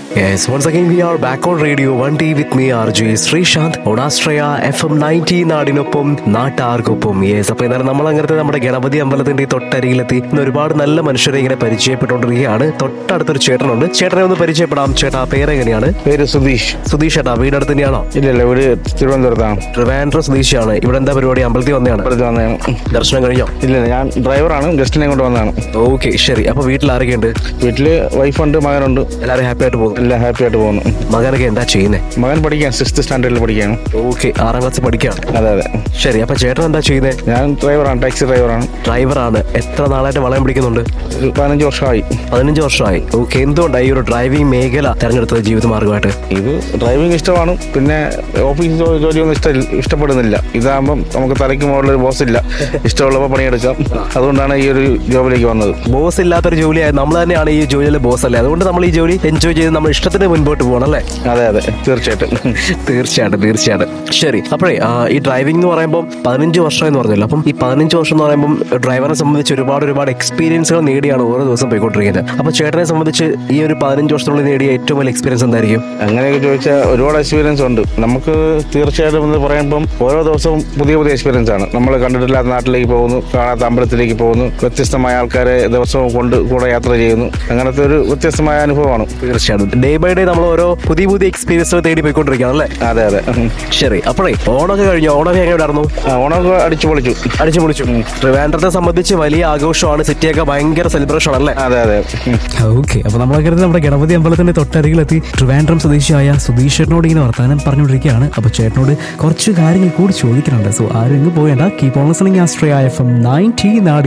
Yes, once again we are back on radio 1D with me RJ Sreesanth on Astraea FM ninety നയൻറ്റി നാടിനൊപ്പം നാട്ടാർക്കൊപ്പം yes അപ്പൊ എന്നാലും നമ്മൾ അങ്ങനത്തെ നമ്മുടെ ഗണപതി അമ്പലത്തിന്റെ ഈ തൊട്ടരികിലെത്തി ഇന്ന് ഒരുപാട് നല്ല മനുഷ്യരെ ഇങ്ങനെ പരിചയപ്പെട്ടുകൊണ്ടിരിക്കുകയാണ് തൊട്ടടുത്തൊരു ചേട്ടനുണ്ട് ചേട്ടനെ ഒന്ന് പരിചയപ്പെടാം ചേട്ടാ പേരെങ്ങനെയാണ് പേര് സുധീഷ് സുധീഷ് ചേട്ടാ വീടടുത്ത് തന്നെയാണോ ഇല്ല ഇല്ല ഇവിടെ തിരുവനന്തപുരത്താണ് ട്രിവാൻഡ്രം സുധീഷാണ് ഇവിടെ എന്താ പരിപാടി അമ്പലത്തിൽ വന്നതാണ് ഇവിടുത്തെ വന്നതാണ് ദർശനം കഴിഞ്ഞോ ഇല്ല ഇല്ല ഞാൻ ഡ്രൈവറാണ് ജസ്റ്റിനെ കൊണ്ട് വന്നതാണ് ഓക്കെ ശരി അപ്പൊ വീട്ടിൽ ആരൊക്കെയുണ്ട് വീട്ടില് വൈഫുണ്ട് മകനുണ്ട് എല്ലാവരും ഹാപ്പി ആയിട്ട് പോകുന്നു എല്ലാം ഹാപ്പി ആയിട്ട് പോകുന്നു മകനൊക്കെ എന്താ ചെയ്യുന്നത് മകൻ പഠിക്കാൻ സിക്സ്ത് സ്റ്റാൻഡേർഡിൽ പഠിക്കുകയാണ് ഓക്കെ ആറാം ക്ലാസ് പഠിക്കുകയാണ് അതെ അതെ ശരി അപ്പൊ ചേട്ടൻ എന്താ ചെയ്യുന്നത് ഞാൻ ഡ്രൈവറാണ് ടാക്സി ഡ്രൈവറാണ് ഡ്രൈവറാണ് എത്ര നാളായിട്ട് വളയം പിടിക്കുന്നുണ്ട് ഒരു പതിനഞ്ച് വർഷമായി പതിനഞ്ച് വർഷമായി ഓക്കെ എന്തുകൊണ്ടാണ് ഈ ഒരു ഡ്രൈവിംഗ് മേഖല തെരഞ്ഞെടുത്തത് ജീവിത മാർഗമായിട്ട് ഇത് ഡ്രൈവിംഗ് ഇഷ്ടമാണ് പിന്നെ ഓഫീസ് ജോ- ജോലിയൊന്നും ഇഷ്ട ഇഷ്ടപ്പെടുന്നില്ല ഇതാകുമ്പം നമുക്ക് തലയ്ക്ക് മുകളിലൊരു ബോസ് ഇല്ല ഇഷ്ടമുള്ളപ്പോൾ പണിയെടുക്കാം അതുകൊണ്ടാണ് ഈ ഒരു ജോബിലേക്ക് വന്നത് ബോസ് ഇല്ലാത്തൊരു ജോലിയായി നമ്മൾ തന്നെയാണ് ഈ ജോലിയിലെ ബോസ് അല്ലേ അതുകൊണ്ട് നമ്മൾ ഈ ജോലി എൻജോയ് ചെയ്ത് നമ്മൾ ഇഷ്ടത്തിന് മുൻപോട്ട് പോകണം അല്ലേ അതെ അതെ തീർച്ചയായിട്ടും തീർച്ചയായിട്ടും തീർച്ചയായിട്ടും ശരി അപ്പോഴേ ആ, ഈ ഡ്രൈവിംഗ് എന്ന് പറയുമ്പോൾ പതിനഞ്ച് വർഷം എന്ന് പറഞ്ഞല്ലോ അപ്പം ഈ പതിനഞ്ച് വർഷം എന്ന് പറയുമ്പോൾ ഡ്രൈവറെ സംബന്ധിച്ച് ഒരുപാട് ഒരുപാട് എക്സ്പീരിയൻസുകൾ നേടിയാണ് ഓരോ ദിവസം പോയിക്കൊണ്ടിരിക്കുന്നത് അപ്പോൾ ചേട്ടനെ സംബന്ധിച്ച് ഈ ഒരു പതിനഞ്ച് വർഷത്തിനുള്ളിൽ നേടിയ ഏറ്റവും വലിയ എക്സ്പീരിയൻസ് എന്തായിരിക്കും അങ്ങനെയൊക്കെ ചോദിച്ചാൽ ഒരുപാട് എക്സ്പീരിയൻസ് ഉണ്ട് നമുക്ക് തീർച്ചയായിട്ടും എന്ന് പറയുമ്പം ഓരോ ദിവസവും പുതിയ പുതിയ എക്സ്പീരിയൻസ് ആണ് നമ്മൾ കണ്ടിട്ടില്ലാത്ത നാട്ടിലേക്ക് പോകുന്നു കാണാത്ത അമ്പലത്തിലേക്ക് പോകുന്നു വ്യത്യസ്തമായ ആൾക്കാരെ ദിവസവും കൊണ്ട് കൂടെ യാത്ര ചെയ്യുന്നു അങ്ങനത്തെ ഒരു വ്യത്യസ്തമായ അനുഭവമാണ് തീർച്ചയായിട്ടും ഡേ ബൈ ഡേ നമ്മൾ ഓരോ പുതിയ പുതിയ എക്സ്പീരിയൻസുകൾ തേടി പോയിക്കൊണ്ടിരിക്കുകയാണ് അല്ലേ അതെ അതെ ശരി അപ്പോഴേ ഓണമൊക്കെ കഴിഞ്ഞു ഓണമൊക്കെ എങ്ങനെ ഉണ്ടായിരുന്നു ആ, ഓണമൊക്കെ അടിച്ചു പൊളിച്ചു അടിച്ചു പൊളിച്ചു ട്രിവാൻഡ്രത്തെ സംബന്ധിച്ച് വലിയ ആഘോഷമാണ് സിറ്റിയൊക്കെ ഭയങ്കര സെലിബ്രേഷൻ അല്ലേ അതെ അതെ ഉം. ഓക്കെ അപ്പൊ നമ്മളൊക്കെ നമ്മുടെ ഗണപതി അമ്പലത്തിന്റെ തൊട്ടരികിലെത്തി ട്രിവാൻഡ്രം സ്വദേശിയായ സുധീഷേട്ടനോട് ഇങ്ങനെ വർത്താനം പറഞ്ഞുകൊണ്ടിരിക്കുകയാണ് അപ്പൊ ചേട്ടനോട് കുറച്ച് കാര്യങ്ങൾ കൂടി ചോദിക്കുന്നുണ്ട് സോ ആരും ഇങ്ങ് പോയേണ്ട keep on listening Astraea FM ninety നയൻറ്റി നാടി